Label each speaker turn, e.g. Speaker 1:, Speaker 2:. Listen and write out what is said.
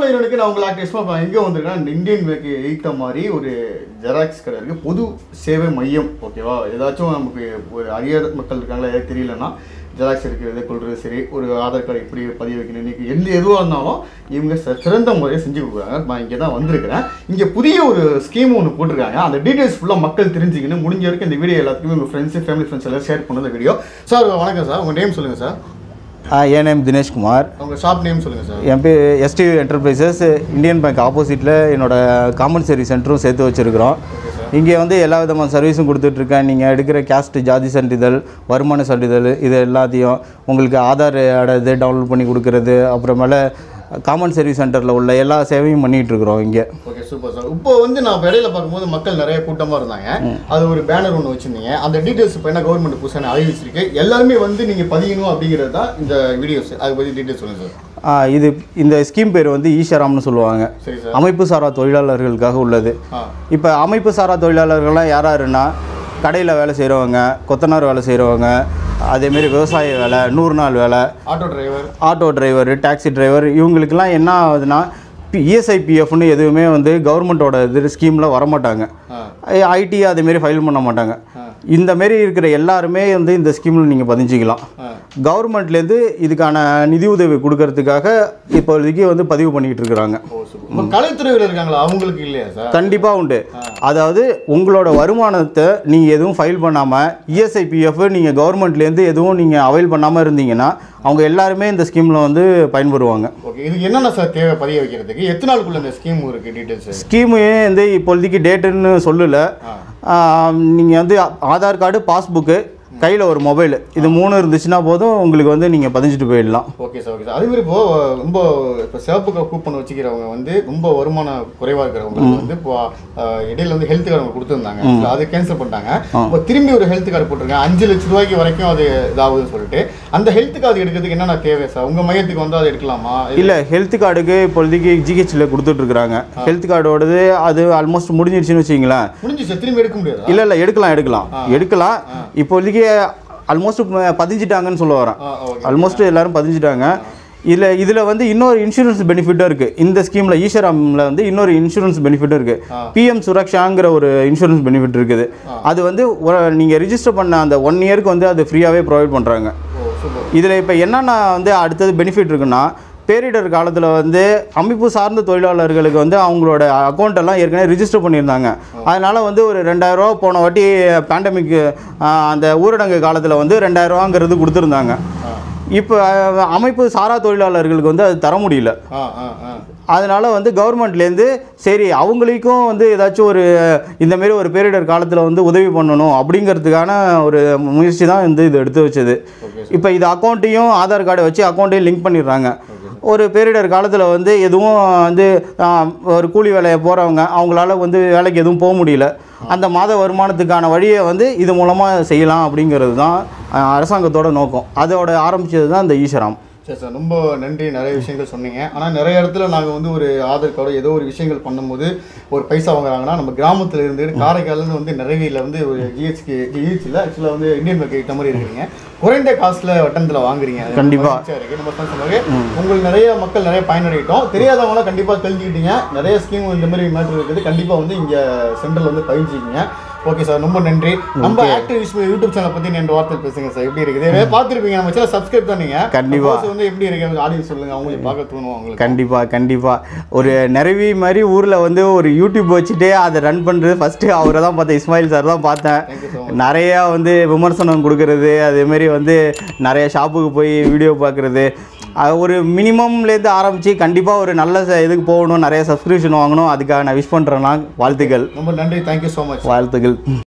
Speaker 1: மயிரனுக்கு நான் உங்களை ஆக்டிவ் எங்கே வந்திருக்கேன் இந்தியன் பேங்க் எய்த்த மாதிரி ஒரு ஜெராக்ஸ் கடை இருக்குது பொது சேவை மையம் ஓகேவா ஏதாச்சும் நமக்கு ஒரு அறியாத மக்கள் இருக்காங்களா ஏதாவது தெரியலன்னா ஜெராக்ஸ் எடுக்கிறது கொள்வது சரி ஒரு ஆதார் கார்டு எப்படி பதிவு வைக்கணும் இன்னைக்கு எந்த எதுவாக இருந்தாலும் இவங்க ச- சிறந்த முறையை செஞ்சு கொடுக்குறாங்க நான் இங்கே தான் வந்திருக்கிறேன் இங்கே புதிய ஒரு ஸ்கீம் ஒன்று போட்டிருக்காங்க அந்த டீட்டெயில்ஸ் ஃபுல்லாக மக்கள் தெரிஞ்சுக்கணும் முடிஞ்ச வரைக்கும் இந்த வீடியோ எல்லாத்துக்குமே உங்கள் ஃப்ரெண்ட்ஸு ஃபேமிலி ஃப்ரெண்ட்ஸ் எல்லாம் ஷேர் பண்ணுற வீடியோ சார் வணக்கம் சார் உங்கள் நேம் சொல்லுங்கள் சார்
Speaker 2: ஆ, என் நேம் தினேஷ்குமார்
Speaker 1: உங்கள் ஷாப் நேம் சொல்லுங்கள் சார்
Speaker 2: என் பேர் எஸ்டி என்டர்பிரைசஸ் இந்தியன் பேங்க் ஆப்போசிட்டில் என்னோட காமன் சர்வீஸ் சென்டரும் சேர்த்து வச்சுருக்கிறோம் இங்கே வந்து எல்லா விதமான சர்வீஸும் கொடுத்துட்ருக்கேன் நீங்கள் எடுக்கிற கேஸ்ட் ஜாதி சான்றிதழ் வருமான சான்றிதழ் இது எல்லாத்தையும் உங்களுக்கு ஆதார் இது டவுன்லோட் பண்ணி கொடுக்கறது அப்புறமேல காமன் சர்வீஸ் சென்டரில் உள்ள எல்லா சேவையும் பண்ணிகிட்டு இருக்கிறோம் இங்கே
Speaker 1: ஓகே சூப்பர் சார் இப்போ வந்து நான் இப்ப இடையில பார்க்கும்போது மக்கள் நிறைய கூட்டமாக இருந்தாங்க அது ஒரு பேனர் ஒன்று வச்சிருந்தீங்க அந்த டீட்டெயில்ஸ் இப்போ என்ன கவர்மெண்ட் புதுசாக அறிவிச்சிருக்கு எல்லாருமே வந்து நீங்கள் பதியணும் அப்படிங்கிறது தான் இந்த வீடியோஸ் அதை பற்றி டீட்டெயில்ஸ் சொல்லுங்கள் சார்
Speaker 2: ஆ, இது இந்த ஸ்கீம் பேர் வந்து ஈஷராம்னு சொல்லுவாங்க
Speaker 1: சரி சார்
Speaker 2: அமைப்பு சாரா தொழிலாளர்களுக்காக உள்ளது
Speaker 1: ஆ
Speaker 2: இப்போ அமைப்பு சாரா தொழிலாளர்கள்லாம் யார் யாருன்னா கடையில் வேலை செய்கிறவங்க கொத்தனார் வேலை செய்கிறவங்க அதேமாரி விவசாய வேலை நூறு நாள் வேலை
Speaker 1: auto driver
Speaker 2: auto driver taxi driver இவங்களுக்கெல்லாம் என்ன ஆகுதுன்னா இஎஸ்ஐ பிஎஃப்னு எதுவுமே வந்து கவர்மெண்ட்டோட இது ஸ்கீமில் வரமாட்டாங்க
Speaker 1: ஆ
Speaker 2: ஐடி அதேமாரி ஃபைல் பண்ண மாட்டாங்க
Speaker 1: ஆ.
Speaker 2: இந்த மாரி இருக்கிற எல்லாருமே வந்து இந்த ஸ்கீமில் நீங்கள் பதிஞ்சிக்கலாம்
Speaker 1: ஆ
Speaker 2: கவர்மெண்ட்லேருந்து இதுக்கான நிதி உதவி கொடுக்கறதுக்காக இப்போதைக்கு வந்து பதிவு பண்ணிக்கிட்டு இருக்கிறாங்க
Speaker 1: ஓ சூப்பர் இப்போ கலைத்துறையில் இருக்காங்களா அவங்களுக்கு இல்லையா சார்
Speaker 2: கண்டிப்பாக உண்டு அதாவது உங்களோட வருமானத்தை நீங்கள் எதுவும் ஃபைல் பண்ணாமல் இஎஸ்ஐ பிஎஃப் நீங்கள் கவர்மெண்ட்லேருந்து எதுவும் நீங்கள் அவைல் பண்ணாமல் இருந்தீங்கன்னா அவங்க எல்லாருமே இந்த ஸ்கீமில் வந்து பயன்பெறுவாங்க
Speaker 1: ஓகே இதுக்கு என்னென்ன சார் தேவை பதிய வைக்கிறதுக்கு எத்தனை நாளுக்குள்ள இந்த ஸ்கீம் இருக்குது டீட்டெயில்ஸ்
Speaker 2: ஸ்கீமு வந்து இப்போதைக்கு டேட்டுன்னு சொல்லலை
Speaker 1: ஆ
Speaker 2: நீங்கள் வந்து ஆதார் கார்டு பாஸ்புக்கு கையில் ஒரு மொபைல் இது மூணு இருந்துச்சுன்னா போதும் உங்களுக்கு வந்து நீங்கள் பதிஞ்சிட்டு போயிடலாம்
Speaker 1: ஓகே சார் ஓகே சார் அதே மாதிரி இப்போ ரொம்ப இப்போ சிவப்பு க- கூப்பன் வச்சுக்கிறவங்க வந்து ரொம்ப வருமானம் குறைவாக இருக்கிறவங்களுக்கு வந்து இப்போ அஹ், இடையில வந்து ஹெல்த் கார்டு அவங்க கொடுத்துருந்தாங்க So, அதை கேன்சல் பண்ணிட்டாங்க இப்போ திரும்பி ஒரு ஹெல்த் கார்டு போட்டிருக்காங்க அஞ்சு லட்ச ரூபாய்க்கு வரைக்கும் அது இதாகுதுன்னு சொல்லிட்டு அந்த ஹெல்த் கார்டு எடுக்கிறதுக்கு என்னென்ன தேவை சார் உங்கள் மையத்துக்கு வந்து அதை எடுக்கலாமா
Speaker 2: இல்லை ஹெல்த் கார்டுக்கு இப்போதைக்கு ஜிஹெச்சில் கொடுத்துட்ருக்குறாங்க ஹெல்த் கார்டோடது அது ஆல்மோஸ்ட் முடிஞ்சிருச்சுன்னு வச்சிங்களேன்
Speaker 1: முடிஞ்சு சார் திரும்பி எடுக்க முடியாதா
Speaker 2: இல்லை இல்லை எடுக்கலாம் எடுக்கலாம் எடுக்கலாம் இப்போதைக்கு ஆல்மோஸ்ட் பதிஞ்சிட்டாங்கன்னு சொல்ல வரேன்
Speaker 1: ஆ ஓகே
Speaker 2: ஆல்மோஸ்ட் எல்லாரும் பதிஞ்சிட்டாங்க இதில் இதில் வந்து இன்னொரு இன்சூரன்ஸ் பெனிஃபிட்டும் இருக்குது இந்த ஸ்கீமில் ஈஸ்வராமில் வந்து இன்னொரு இன்சூரன்ஸ் பெனிஃபிட்டும் இருக்குது பிஎம் சுரக்ஷாங்கிற ஒரு இன்சூரன்ஸ் பெனிஃபிட் இருக்குது அது வந்து நீங்கள் ரிஜிஸ்டர் பண்ண அந்த ஒன் இயருக்கு வந்து அது ஃப்ரீயாகவே ப்ரொவைட் பண்ணுறாங்க
Speaker 1: ஓ சூப்பர்
Speaker 2: இதில் இப்போ என்னென்ன வந்து அடுத்தது பெனிஃபிட் இருக்குன்னா பேரிடர் காலத்தில் வந்து அமைப்பு சார்ந்த தொழிலாளர்களுக்கு வந்து அவங்களோட அக்கௌண்ட் எல்லாம் ஏற்கனவே ரிஜிஸ்டர் பண்ணியிருந்தாங்க அதனால் வந்து ஒரு ரெண்டாயிரரூவா போன வாட்டி பேண்டமிக் அந்த ஊரடங்கு காலத்தில் வந்து ரெண்டாயிரரூவாங்கிறது கொடுத்துருந்தாங்க இப்போ அமைப்பு சாரா தொழிலாளர்களுக்கு வந்து அது தர முடியல
Speaker 1: ஆ ஆ ஆ
Speaker 2: அதனால் வந்து கவர்மெண்ட்லேருந்து சரி அவங்களுக்கும் வந்து ஏதாச்சும் ஒரு இந்தமாரி ஒரு பேரிடர் காலத்தில் வந்து உதவி பண்ணணும் அப்படிங்கிறதுக்கான ஒரு முயற்சி தான் வந்து இது எடுத்து வச்சது
Speaker 1: ஓகே
Speaker 2: இப்போ இது அக்கௌண்ட்டையும் ஆதார் கார்டை வச்சு அக்கௌண்ட்டையும் லிங்க் பண்ணிடுறாங்க ஒரு பேரிடர் காலத்தில் வந்து எதுவும் வந்து ஆ, ஒரு கூலி வேலையை போகிறவங்க அவங்களால வந்து வேலைக்கு எதுவும் போக முடியல அந்த மாத வருமானத்துக்கான வழியை வந்து இது மூலமாக செய்யலாம் அப்படிங்கிறது தான் ஆ, அரசாங்கத்தோட நோக்கம் அதோட ஆரம்பிச்சது தான் இந்த ஈஸ்வரம்
Speaker 1: சரி சார் ரொம்ப நன்றி நிறைய விஷயங்கள் சொன்னீங்க ஆனால் நிறைய இடத்துல நாங்கள் வந்து ஒரு ஆதார் கார்டு ஏதோ ஒரு விஷயங்கள் பண்ணும்போது ஒரு பைசா வாங்குறாங்கன்னா நம்ம கிராமத்தில் இருந்து காரைக்கால்னு வந்து நிறைவேல வந்து ஒரு ஜிஹெச்க்கு ஜிஹெச்சில் ஆக்சுவலாக வந்து இந்தியன் பேங்க் கிட்ட மாதிரி இருக்கிறீங்க குறைந்த காசுல வட்டணத்தில் வாங்குறீங்க அது
Speaker 2: கண்டிப்பா.
Speaker 1: மகிழ்ச்சியா இருக்கு நம்ம தான் சொன்னாங்க உங்களுக்கு நிறைய மக்கள் நிறைய பயனடையிட்டோம் தெரியாதவங்களாம் கண்டிப்பாக தெரிஞ்சுக்கிட்டீங்க நிறைய ஸ்கீம் இந்த மாதிரி மேட்ரு இருக்குது கண்டிப்பாக வந்து இங்கே சென்டரில் வந்து பயிற்சிக்கிங்க ஓகே சார் ரொம்ப நன்றி நம்ம ஆக்டிவ் யூடியூப் சேனல் பற்றி ரெண்டு வார்த்தை பேசுங்க சார் எப்படி இருக்குது இதே பார்த்துருப்பீங்க நம்ம சேனல் சப்ஸ்கிரைப் பண்ணீங்க
Speaker 2: கண்டிப்பா.
Speaker 1: Suppose வந்து எப்படி இருக்கு ஆடியன்ஸ் சொல்லுங்க அவங்களுக்கு பார்க்க தோணும் அவங்களுக்கு
Speaker 2: கண்டிப்பாக கண்டிப்பாக ஒரு நிறவி மாதிரி ஊரில் வந்து ஒரு யூடியூப் வச்சுட்டே அதை ரன் பண்ணுறது ஃபஸ்ட்டு அவரை தான் பார்த்தேன் இஸ்மாயில் சார் தான் பார்த்தேன்
Speaker 1: தேங்க்யூ ஸோ
Speaker 2: நிறையா வந்து விமர்சனம் கொடுக்கறது அதேமாரி வந்து நிறைய ஷாப்புக்கு போய் வீடியோ பார்க்குறது ஒரு மினிமம்லேருந்து ஆரம்பித்து கண்டிப்பாக ஒரு நல்ல ச- இதுக்கு போகணும் நிறைய சப்ஸ்கிரிப்ஷன் வாங்கணும் அதுக்காக நான் விஷ் பண்ணுறேன்னா வாழ்த்துக்கள்
Speaker 1: ரொம்ப நன்றி தேங்க்யூ ஸோ மச்
Speaker 2: வாழ்த்துக்கள்